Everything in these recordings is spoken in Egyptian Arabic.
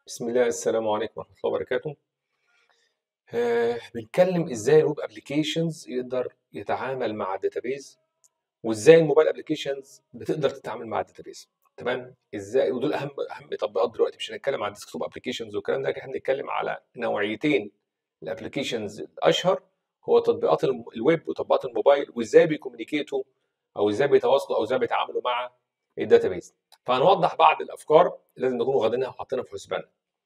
بسم الله السلام عليكم ورحمة الله وبركاته آه، بنتكلم ازاي الويب ابلكيشنز يقدر يتعامل مع الداتابيز وازاي الموبايل ابلكيشنز بتقدر تتعامل مع الداتابيز تمام ازاي ودول اهم اهم تطبيقات دلوقتي مش هنتكلم عن الديسكتوب ابلكيشنز والكلام ده لكن احنا بنتكلم على نوعيتين الابلكيشنز الاشهر هو تطبيقات الم- الويب وتطبيقات الموبايل وازاي بيكومينيكيتوا او ازاي بيتواصلوا او ازاي بيتعاملوا مع الداتابيز فهنوضح بعض الافكار لازم نكون واخدينها وحاطينها في حسباننا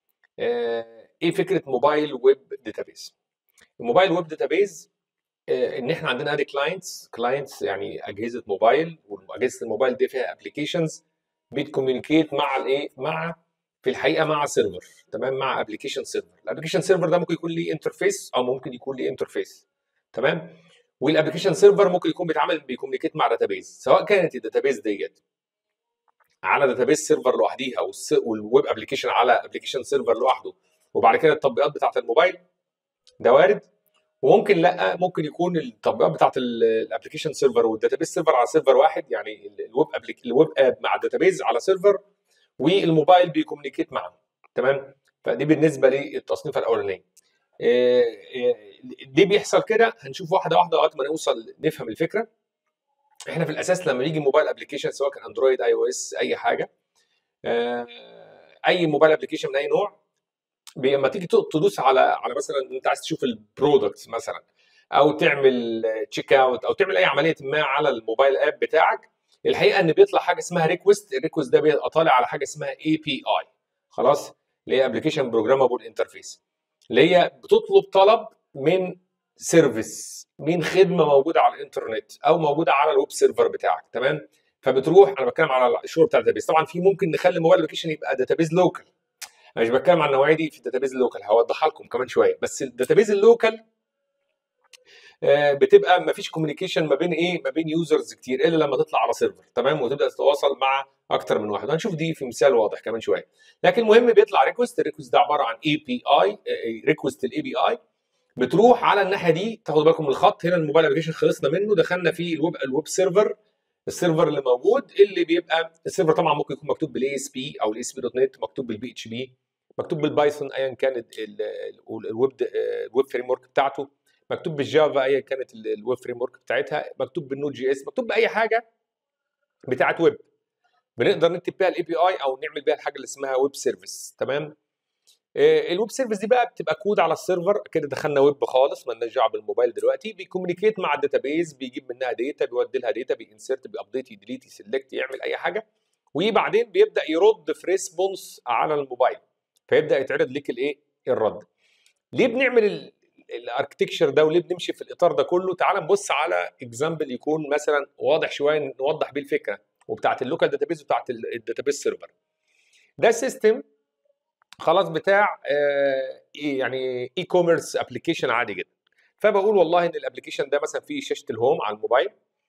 آه، ايه فكره موبايل ويب داتابيز الموبايل ويب داتابيز آه، ان احنا عندنا ادي كلاينتس كلاينتس يعني اجهزه موبايل واجهزه الموبايل دي فيها ابلكيشنز بتكوميونيكيت مع الايه مع في الحقيقه مع سيرفر تمام مع ابلكيشن سيرفر الابلكيشن سيرفر ده ممكن يكون ليه انترفيس او ممكن يكون ليه انترفيس تمام والابلكيشن سيرفر ممكن يكون بيتعامل بيكوميونيكيت مع داتابيز سواء كانت الداتابيز ديت على داتابيس سيرفر لوحديها والس- والويب ابلكيشن على ابلكيشن سيرفر لوحده وبعد كده التطبيقات بتاعه الموبايل ده وارد وممكن لا ممكن يكون التطبيقات بتاعه الابلكيشن سيرفر والداتابيس سيرفر على سيرفر واحد يعني ال- الويب أبليك الويب اب مع الداتابيز على سيرفر والموبايل بيكومينيكيت معه تمام فدي بالنسبه للتصنيف الاولاني إيه، إيه، ليه بيحصل كده هنشوف واحده واحده لغايه ما نوصل نفهم الفكره احنا في الاساس لما يجي موبايل ابلكيشن سواء كان اندرويد اي او اس اي حاجه آه، اي موبايل ابلكيشن من اي نوع بي- لما تيجي تدوس على على مثلا انت عايز تشوف البرودكت مثلا او تعمل تشيك اوت او تعمل اي عمليه ما على الموبايل اب بتاعك الحقيقه ان بيطلع حاجه اسمها ريكوست الريكوست ده بيبقى طالع على حاجه اسمها اي بي اي خلاص اللي هي ابلكيشن بروجرامابل انترفيس اللي هي بتطلب طلب من سيرفيس من خدمه موجوده على الانترنت او موجوده على الويب سيرفر بتاعك تمام فبتروح انا بتكلم على الشغل بتاع الداتابيز طبعا في ممكن نخلي الموبايل ابلكيشن يبقى داتابيز لوكال انا مش بتكلم عن النوعيه دي في الداتابيز اللوكال هوضحها لكم كمان شويه بس الداتابيز اللوكال آه، بتبقى ما فيش كوميونيكيشن ما بين ايه ما بين يوزرز كتير الا لما تطلع على سيرفر تمام وتبدا تتواصل مع اكتر من واحد هنشوف دي في مثال واضح كمان شويه لكن المهم بيطلع ريكوست الريكوست ده عباره عن اي بي اي ريكوست الاي بي اي بتروح على الناحيه دي تاخدوا بالكم من الخط هنا الموبايل ابلكيشن خلصنا منه دخلنا في الويب الويب سيرفر السيرفر اللي موجود اللي بيبقى السيرفر طبعا ممكن يكون مكتوب بالاي اس بي او الاي اس بي دوت نت مكتوب بالبي اتش بي مكتوب بالبايثون ايا كانت ال- ال- الويب الويب فريم ورك بتاعته مكتوب بالجافا ايا كانت ال- الويب فريم ورك بتاعتها مكتوب بالنود جي اس مكتوب باي حاجه بتاعت ويب بنقدر نكتب بيها الاي بي اي او نعمل بيها الحاجه اللي اسمها ويب سيرفيس تمام آه، الويب سيرفيس دي بقى بتبقى كود على السيرفر كده دخلنا ويب خالص مالناش دعوه بالموبايل دلوقتي بيكومينيكيت مع الداتابيز بيجيب منها داتا بيودي لها داتا بينسرت بيابديت يديليت يسلكت يعمل اي حاجه وبعدين بيبدا يرد في ريسبونس على الموبايل فيبدا يتعرض لك الايه الرد ليه بنعمل الاركتكشر ده وليه بنمشي في الاطار ده كله تعال نبص على اكزامبل يكون مثلا واضح شويه نوضح بيه الفكره وبتاعت اللوكال داتابيز وبتاعت الداتابيز سيرفر ده سيستم خلاص بتاع آه، إيه يعني اي كوميرس ابلكيشن عادي جدا فبقول والله ان الابلكيشن ده مثلا فيه شاشه الهوم على الموبايل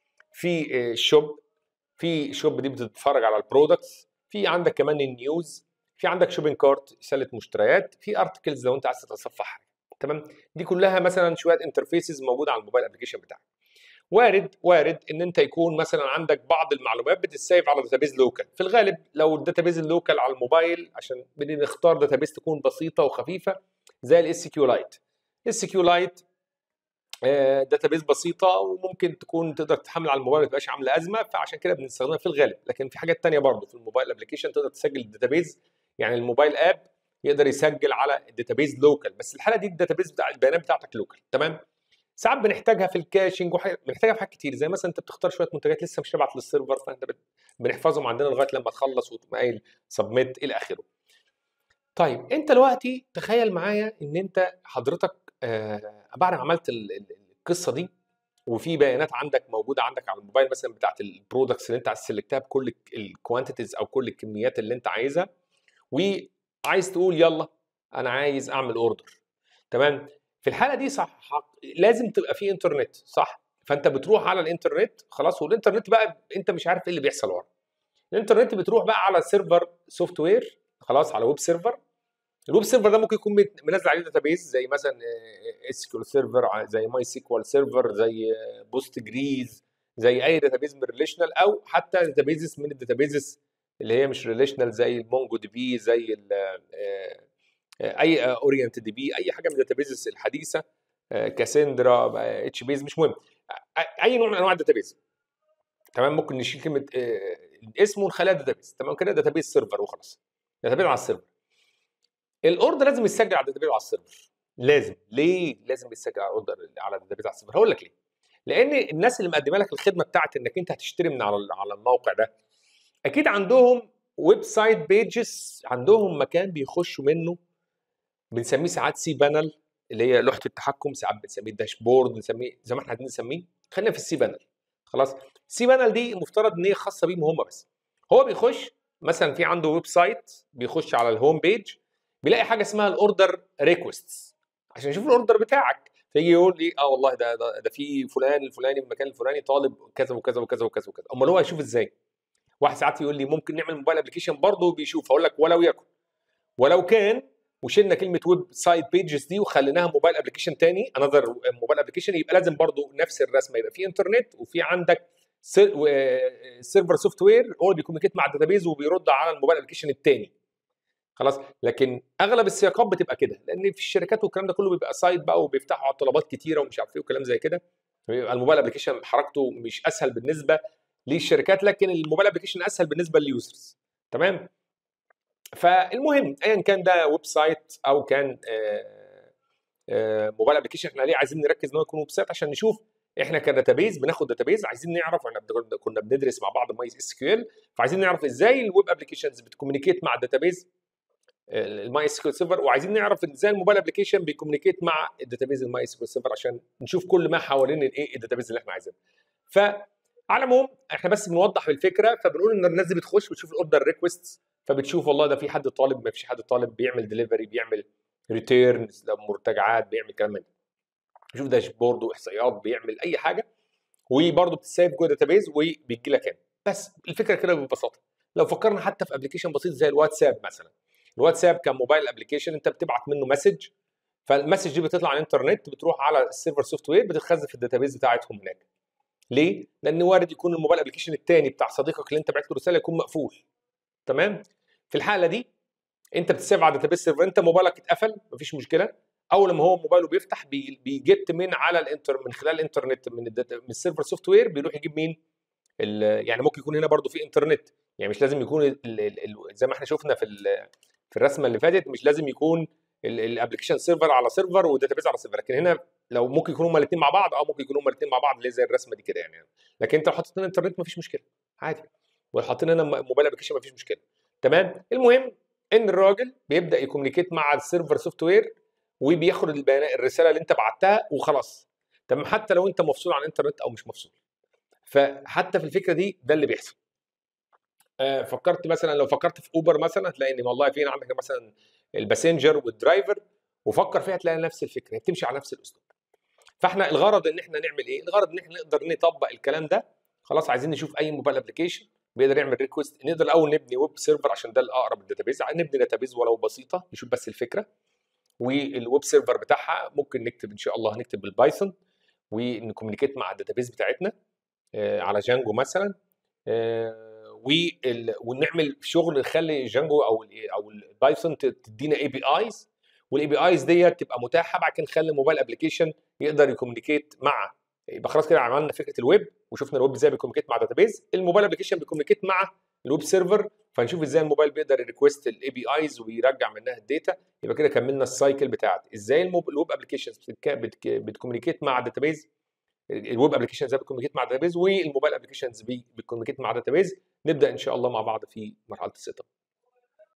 في آه، شوب في شوب دي بتتفرج على البرودكتس في عندك كمان النيوز في عندك شوبينج كارت سله مشتريات في ارتكلز لو انت عايز تتصفح حاجه تمام دي كلها مثلا شويه انترفيسز موجوده على الموبايل ابلكيشن بتاعك وارد وارد ان انت يكون مثلا عندك بعض المعلومات بتتسيف على داتابيز لوكال في الغالب لو الداتابيز اللوكال على الموبايل عشان بنختار داتابيز تكون بسيطه وخفيفه زي الاس كيو لايت الاس كيو لايت داتابيز بسيطه وممكن تكون تقدر تحمل على الموبايل ما تبقاش عامله ازمه فعشان كده بنستخدمها في الغالب لكن في حاجات تانية برضه في الموبايل ابلكيشن تقدر تسجل الداتابيز يعني الموبايل اب يقدر يسجل على الداتابيز لوكال بس الحاله دي الداتابيز بتاع البيانات بتاعتك لوكال تمام ساعات بنحتاجها في الكاشنج وحاجة بنحتاجها في حاجات كتير زي مثلا انت بتختار شويه منتجات لسه مش تبعت للسيرفر فانت بت... بنحفظهم عندنا لغايه لما تخلص وتقوم قايل سبميت الى اخره. طيب انت دلوقتي تخيل معايا ان انت حضرتك آه بعد ما عملت ال- ال- القصه دي وفي بيانات عندك موجوده عندك على الموبايل مثلا بتاعت البرودكتس اللي انت عايز تسلكتها بكل الكوانتيتيز او كل الكميات اللي انت عايزها وعايز تقول يلا انا عايز اعمل اوردر تمام في الحاله دي صح حق- لازم تبقى في انترنت صح فانت بتروح على الانترنت خلاص والانترنت بقى انت مش عارف ايه اللي بيحصل ورا الانترنت بتروح بقى على سيرفر سوفت وير خلاص على ويب سيرفر الويب سيرفر ده ممكن يكون مت- منزل عليه داتابيز زي مثلا اس كيو سيرفر زي ماي سيكوال سيرفر زي بوست جريز زي اي داتابيز من ريليشنال او حتى داتابيزز من الداتابيزز اللي هي مش ريليشنال زي المونجو دي بي زي ال اي اورينت دي بي اي حاجه من الداتابيز الحديثه كاسندرا اتش بيز مش مهم اي نوع من انواع الداتابيز تمام ممكن نشيل كلمه الاسم ونخليها داتابيز تمام كده داتابيز سيرفر وخلاص داتابيز على السيرفر الاوردر لازم يتسجل على الداتابيز على السيرفر لازم ليه لازم يتسجل على الاوردر على الداتابيز على السيرفر هقول لك ليه لان الناس اللي مقدمه لك الخدمه بتاعت انك انت هتشتري من على على الموقع ده اكيد عندهم ويب سايت بيجز عندهم مكان بيخشوا منه بنسميه ساعات سي بانل اللي هي لوحه التحكم ساعات بنسميه داشبورد بنسميه زي ما احنا عايزين نسميه خلينا في السي بانل خلاص السي بانل دي المفترض ان هي خاصه بيهم هم بس هو بيخش مثلا في عنده ويب سايت بيخش على الهوم بيج بيلاقي حاجه اسمها الاوردر ريكويست عشان يشوف الاوردر بتاعك فيجي يقول لي اه والله ده ده, ده في فلان الفلاني في المكان الفلاني طالب كذا وكذا وكذا وكذا وكذا امال هو هيشوف ازاي؟ واحد ساعات يقول لي ممكن نعمل موبايل ابلكيشن برضه بيشوف اقول لك ولو يكن ولو كان وشلنا كلمه ويب سايت بيجز دي وخليناها موبايل ابلكيشن تاني انذر موبايل ابلكيشن يبقى لازم برضه نفس الرسمه يبقى في انترنت وفي عندك سيرفر سوفت وير هو اللي بيكوميكيت مع الداتابيز وبيرد على الموبايل ابلكيشن التاني خلاص لكن اغلب السياقات بتبقى كده لان في الشركات والكلام ده كله بيبقى سايت بقى وبيفتحوا على طلبات كتيره ومش عارف ايه وكلام زي كده بيبقى الموبايل ابلكيشن حركته مش اسهل بالنسبه للشركات لكن الموبايل ابلكيشن اسهل بالنسبه لليوزرز تمام فالمهم ايا كان ده ويب سايت او كان موبايل ابلكيشن احنا ليه عايزين نركز ان هو يكون ويب سايت عشان نشوف احنا كداتابيز بناخد داتابيز عايزين نعرف احنا كنا بندرس مع بعض ماي اس كيو ال فعايزين نعرف ازاي الويب ابلكيشنز بتكومينيكيت مع الداتابيز الماي اس كيو سيرفر وعايزين نعرف ازاي الموبايل ابلكيشن بيكومينيكيت مع الداتابيز الماي اس كيو سيرفر عشان نشوف كل ما حوالين الايه الداتابيز اللي احنا عايزينها ف على العموم احنا بس بنوضح الفكره فبنقول ان الناس دي بتخش بتشوف الاوردر ريكويست فبتشوف والله ده في حد طالب ما فيش حد طالب بيعمل ديليفري بيعمل ريتيرنز مرتجعات بيعمل كلام من ده بيشوف داشبورد واحصائيات بيعمل اي حاجه وبرضه بتسيف جوه داتابيز وبيجي لك هنا بس الفكره كده ببساطه لو فكرنا حتى في ابلكيشن بسيط زي الواتساب مثلا الواتساب كموبايل ابلكيشن انت بتبعت منه مسج فالمسج دي بتطلع على الانترنت بتروح على السيرفر سوفت وير بتتخزن في الداتابيز بتاعتهم هناك ليه؟ لان وارد يكون الموبايل ابلكيشن الثاني بتاع صديقك اللي انت بعت له رساله يكون مقفول تمام؟ في الحاله دي انت بتسيف على الداتابيز سيرفر انت موبايلك اتقفل مفيش مشكله اول ما هو موبايله بيفتح بيجت من على الانتر من خلال الانترنت من الداتا من السيرفر سوفت وير بيروح يجيب مين؟ يعني ممكن يكون هنا برضو في انترنت يعني مش لازم يكون ال ال زي ما احنا شفنا في في الرسمه اللي فاتت مش لازم يكون الابلكيشن سيرفر على سيرفر والداتابيز على سيرفر لكن هنا لو ممكن يكونوا هما الاثنين مع بعض اه ممكن يكونوا هما الاثنين مع بعض اللي زي الرسمه دي كده يعني لكن انت لو حطيت هنا انترنت مفيش مشكله عادي ولو حاطين هنا موبايل ابلكيشن مفيش مشكله تمام المهم ان الراجل بيبدا يكومينيكيت مع السيرفر سوفت وير وبياخد البيانات الرساله اللي انت بعتها وخلاص تمام حتى لو انت مفصول عن الانترنت او مش مفصول فحتى في الفكره دي ده اللي بيحصل آه فكرت مثلا لو فكرت في اوبر مثلا هتلاقي ان والله في عندك مثلا الباسنجر والدرايفر وفكر فيها تلاقي نفس الفكره بتمشي على نفس الاسلوب فاحنا الغرض ان احنا نعمل ايه الغرض ان احنا نقدر نطبق الكلام ده خلاص عايزين نشوف اي موبايل ابلكيشن بيقدر يعمل ريكوست نقدر الاول نبني ويب سيرفر عشان ده الاقرب للداتابيز نبني داتابيز ولو بسيطه نشوف بس الفكره والويب سيرفر بتاعها ممكن نكتب ان شاء الله هنكتب بالبايثون ونكومينيكيت مع الداتابيز بتاعتنا على جانجو مثلا ونعمل شغل نخلي جانجو او او البايثون تدينا اي بي ايز والاي بي ايز ديت تبقى متاحه بعد كده نخلي الموبايل ابلكيشن يقدر يكومينيكيت مع يبقى خلاص كده عملنا فكره الويب وشفنا الويب ازاي بيكومينيكيت مع داتابيز الموبايل ابلكيشن بيكومينيكيت مع الويب سيرفر فنشوف ازاي الموبايل بيقدر يريكوست الاي بي ايز ويرجع منها الداتا يبقى كده كملنا السايكل بتاعت ازاي الويب ابلكيشنز بتكومينيكيت مع الداتابيز الويب ابلكيشن ازاي بتكومينيكيت مع الداتابيز والموبايل ابلكيشنز بتكومينيكيت مع الداتابيز نبدا ان شاء الله مع بعض في مرحله السيت اب